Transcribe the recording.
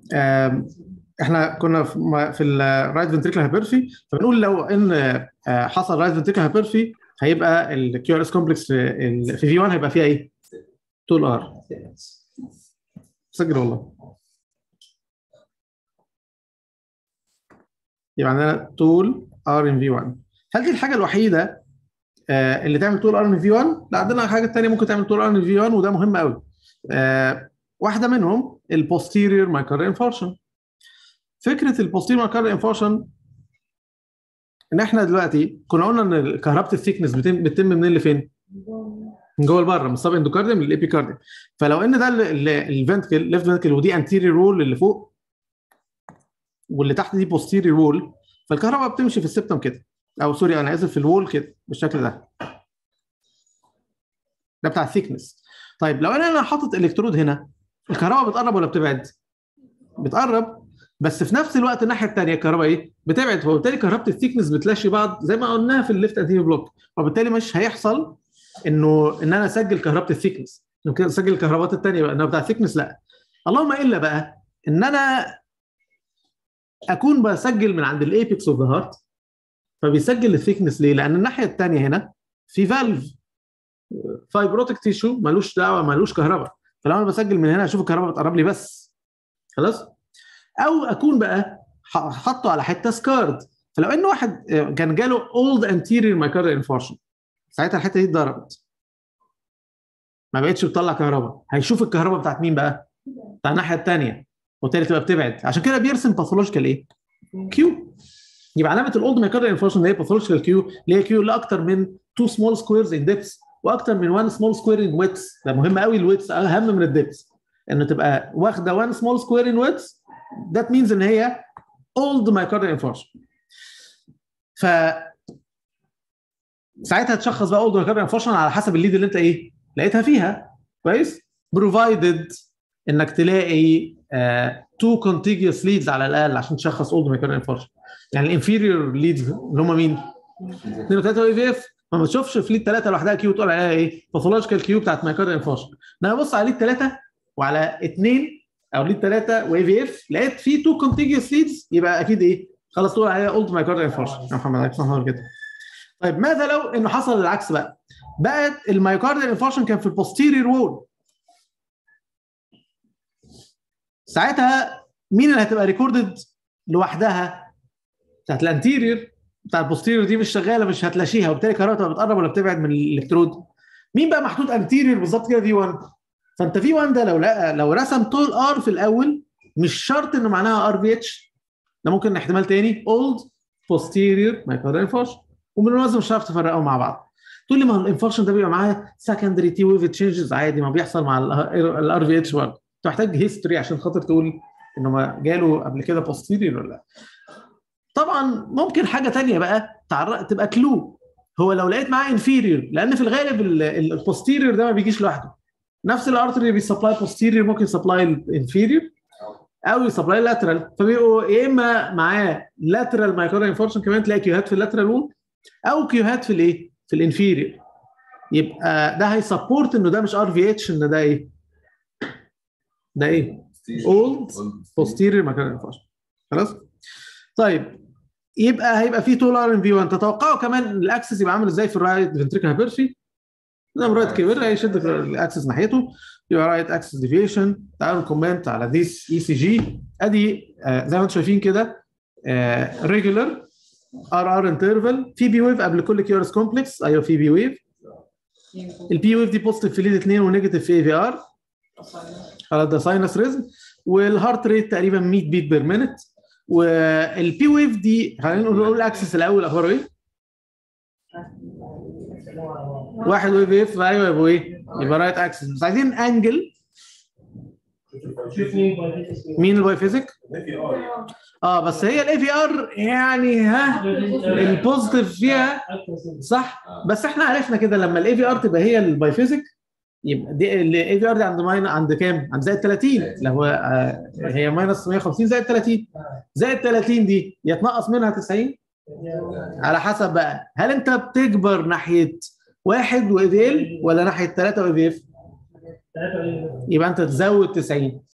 آم، احنا كنا في م- في الرايت فنتريكل هايبرفي فبنقول لو ان آه، حصل رايت فنتريكل هايبرفي هيبقى الكيو ار اس كومبلكس في ال- في في 1 هيبقى فيها ايه؟ طول ار سجل والله يبقى عندنا طول ار ان في 1 هل دي الحاجه الوحيده آه، اللي تعمل طول ار ان في 1 لا عندنا حاجه ثانيه ممكن تعمل طول ار ان في 1 وده مهم قوي آه، واحده منهم البوستيريور مايكارد انفارشن فكره البوستيريور مايكارد انفارشن ان احنا دلوقتي كنا قلنا ان كهرباء الثيكنس بتتم بتتم منين لفين؟ من جوه لبره من السب اندوكارديوم للابيكارديوم فلو ان ده الفنتكل ليفت فنتكل ودي انتيريور وول اللي فوق واللي تحت دي بوستيريور وول فالكهرباء بتمشي في السبتم كده او سوري انا اسف في الوول كده بالشكل ده ده بتاع الثيكنس طيب لو انا انا حاطط الكترود هنا الكهرباء بتقرب ولا بتبعد؟ بتقرب بس في نفس الوقت الناحيه الثانيه الكهرباء ايه؟ بتبعد وبالتالي كهرباء الثيكنس بتلاشي بعض زي ما قلناها في الليفت انتيريور بلوك وبالتالي مش هيحصل انه ان انا اسجل كهرباء الثيكنس انه كده اسجل الكهربات الثانيه بقى انها بتاع الثيكنس لا اللهم الا بقى ان انا اكون بسجل من عند الايبكس اوف ذا هارت فبيسجل الثيكنس ليه؟ لان الناحيه الثانيه هنا في فالف فايبروتيك تيشو ملوش دعوه ملوش كهرباء فلو انا بسجل من هنا اشوف الكهرباء بتقرب لي بس خلاص او اكون بقى ح- حاطه على حته سكارد فلو ان واحد آه، كان جاله اولد انتيريور مايكاردال انفارشن ساعتها الحته دي اتضربت ما بقتش بتطلع كهرباء هيشوف الكهرباء بتاعت مين بقى؟ بتاع الناحيه الثانيه وبالتالي تبقى بتبعد عشان كده بيرسم باثولوجيكال ايه؟ كيو يبقى علامه الاولد مايكاردال انفارشن اللي هي باثولوجيكال كيو اللي هي كيو اللي اكتر من 2 سمول سكويرز ان ديبس واكتر من 1 سمول سكوير ان ويتس ده مهم قوي الويتس اهم من الديبس انه تبقى واخده 1 سمول سكوير ان ويتس ذات مينز ان هي اولد مايكاردال انفارشن ف ساعتها تشخص بقى اولد مايكاردال انفارشن على حسب الليد اللي انت ايه لقيتها فيها كويس بروفايدد انك تلاقي تو كونتيجوس ليدز على الاقل عشان تشخص اولد مايكاردال انفارشن يعني الانفيريور ليدز اللي هم مين؟ 2 و3 واي في اف ما بتشوفش في ليد 3 لوحدها كيو تقول عليها ايه؟ باثولوجيكال كيو بتاعت مايكاردال انفارشن انا ببص على ليد 3 وعلى 2 او ليد 3 واي في اف لقيت في تو كونتيجوس ليدز يبقى اكيد ايه؟ خلاص تقول عليها اولد مايكاردال انفارشن يا محمد عليك صح كده طيب ماذا لو انه حصل العكس بقى؟ بقت المايكاردال انفارشن كان في البوستيريور وول ساعتها مين اللي هتبقى ريكوردد لوحدها؟ بتاعت الانتيريور بتاع البوستيريور دي مش شغاله مش هتلاشيها وبالتالي الكهرباء تبقى بتقرب ولا بتبعد من الالكترود مين بقى محطوط انتيريور بالظبط كده في 1 فانت في 1 ده لو لقى لو رسم طول ار في الاول مش شرط انه معناها ار في اتش ده ممكن احتمال تاني اولد بوستيريور مايكرو انفارشن وبالمناسبه مش هتعرف تفرقهم مع بعض تقول لي ما هو الانفارشن ده بيبقى معاه سكندري تي ويف تشينجز عادي ما بيحصل مع الار في اتش برضه انت محتاج هيستوري عشان خاطر تقول انه ما جاله قبل كده بوستيريور ولا لا طبعا ممكن حاجه تانية بقى تعر... تبقى كلو هو لو لقيت معاه انفيريور لان في الغالب البوستيريور ده ما بيجيش لوحده نفس الارتري بيسبلاي بوستيريور ممكن يسبلاي الانفيريور او يسبلاي لاترال فبيبقوا يا اما معاه لاترال مايكرو انفورشن كمان تلاقي كيوهات في اللاترال وول او كيوهات في الايه؟ في الانفيريور يبقى ده هيسبورت انه ده مش ار في اتش ان ده ايه؟ ده ايه؟ اولد بوستيريور مايكرو انفورشن خلاص؟ طيب يبقى هيبقى في طول ار ان في 1 تتوقعوا كمان ان الاكسس يبقى عامل ازاي في الرايت فنتريكل هايبرفي ده رايت كبير هيشد الاكسس ناحيته يبقى رايت اكسس ديفيشن تعالوا نكومنت على ذيس اي سي جي ادي آه زي ما انتم شايفين كده ريجولار ار ار انترفال في بي ويف قبل كل كيورس كومبلكس ايوه في بي ويف البي ويف دي بوزيتيف في ليد 2 ونيجاتيف في اي في ار خلاص ده ساينس ريزم والهارت ريت تقريبا 100 بيت بير مينت والبي ويف دي خلينا نقول الاكسس الاول اخباره ايه؟ واحد ويف اف ايوه يبقى ايه؟ يبقى رايت اكسس بس عايزين انجل مين الواي فيزيك؟ اه بس هي الاي في ار يعني ها البوزيتيف فيها صح بس احنا عرفنا كده لما الاي في ار تبقى هي الباي فيزيك يبقى دي الاي في ار دي عند ماين عند كام؟ عند زائد 30 اللي هو آه هي ماينس 150 زائد 30 زائد 30 دي يتنقص منها 90 على حسب بقى هل انت بتكبر ناحيه واحد واي في ال ولا ناحيه ثلاثه واي في اف؟ يبقى انت تزود 90